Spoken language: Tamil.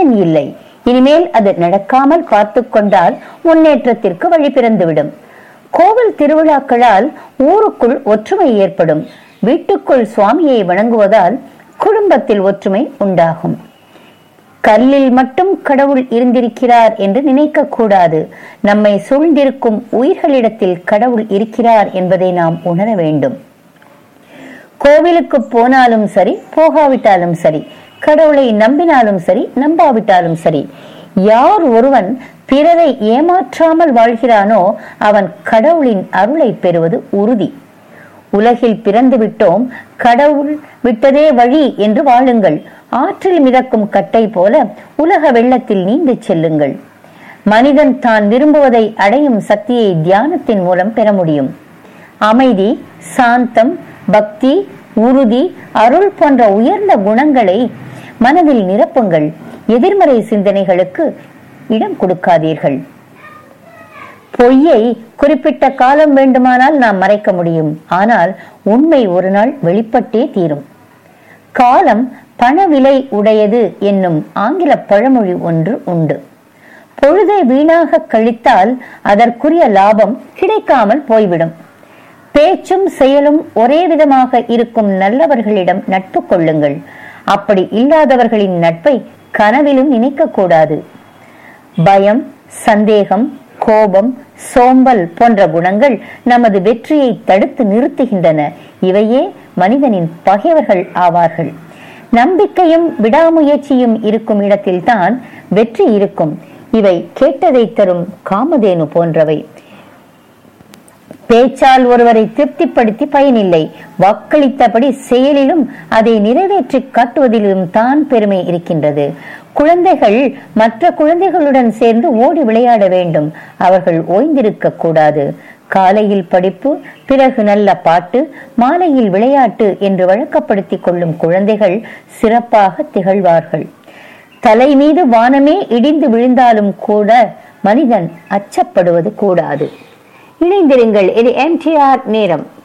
பயன் இல்லை இனிமேல் அது நடக்காமல் பார்த்து கொண்டால் முன்னேற்றத்திற்கு வழி பிறந்துவிடும் கோவில் திருவிழாக்களால் ஊருக்குள் ஒற்றுமை ஏற்படும் வீட்டுக்குள் சுவாமியை வணங்குவதால் குடும்பத்தில் ஒற்றுமை உண்டாகும் கல்லில் மட்டும் கடவுள் இருந்திருக்கிறார் என்று நினைக்க கூடாது நம்மை சூழ்ந்திருக்கும் உயிர்களிடத்தில் கடவுள் இருக்கிறார் என்பதை நாம் உணர வேண்டும் கோவிலுக்கு போனாலும் சரி போகாவிட்டாலும் சரி கடவுளை நம்பினாலும் சரி நம்பாவிட்டாலும் சரி யார் ஒருவன் பிறரை ஏமாற்றாமல் வாழ்கிறானோ அவன் கடவுளின் அருளை பெறுவது உறுதி உலகில் பிறந்து விட்டோம் கடவுள் விட்டதே வழி என்று வாழுங்கள் ஆற்றில் மிதக்கும் கட்டை போல உலக வெள்ளத்தில் நீந்தி செல்லுங்கள் மனிதன் தான் விரும்புவதை அடையும் சக்தியை தியானத்தின் மூலம் பெற முடியும் அமைதி சாந்தம் பக்தி உறுதி அருள் போன்ற உயர்ந்த குணங்களை மனதில் நிரப்புங்கள் எதிர்மறை சிந்தனைகளுக்கு இடம் கொடுக்காதீர்கள் பொய்யை குறிப்பிட்ட காலம் வேண்டுமானால் நாம் மறைக்க முடியும் ஆனால் உண்மை ஒரு நாள் வெளிப்பட்டே தீரும் காலம் பண விலை உடையது என்னும் ஆங்கில பழமொழி ஒன்று உண்டு பொழுதை வீணாக கழித்தால் அதற்குரிய லாபம் கிடைக்காமல் போய்விடும் பேச்சும் செயலும் ஒரே விதமாக இருக்கும் நல்லவர்களிடம் நட்பு கொள்ளுங்கள் அப்படி இல்லாதவர்களின் நட்பை கனவிலும் நினைக்க கூடாது பயம் சந்தேகம் கோபம் சோம்பல் போன்ற குணங்கள் நமது வெற்றியை தடுத்து நிறுத்துகின்றன இவையே மனிதனின் பகைவர்கள் ஆவார்கள் நம்பிக்கையும் விடாமுயற்சியும் இருக்கும் இடத்தில்தான் வெற்றி இருக்கும் இவை கேட்டதை தரும் காமதேனு போன்றவை பேச்சால் ஒருவரை திருப்திப்படுத்தி பயனில்லை வாக்களித்தபடி செயலிலும் அதை நிறைவேற்றி காட்டுவதிலும் தான் பெருமை இருக்கின்றது குழந்தைகள் மற்ற குழந்தைகளுடன் சேர்ந்து ஓடி விளையாட வேண்டும் அவர்கள் ஓய்ந்திருக்க கூடாது காலையில் படிப்பு பிறகு நல்ல பாட்டு மாலையில் விளையாட்டு என்று வழக்கப்படுத்திக் கொள்ளும் குழந்தைகள் சிறப்பாக திகழ்வார்கள் தலை மீது வானமே இடிந்து விழுந்தாலும் கூட மனிதன் அச்சப்படுவது கூடாது இணைந்திருங்கள் இது எம்டிஆர் நேரம்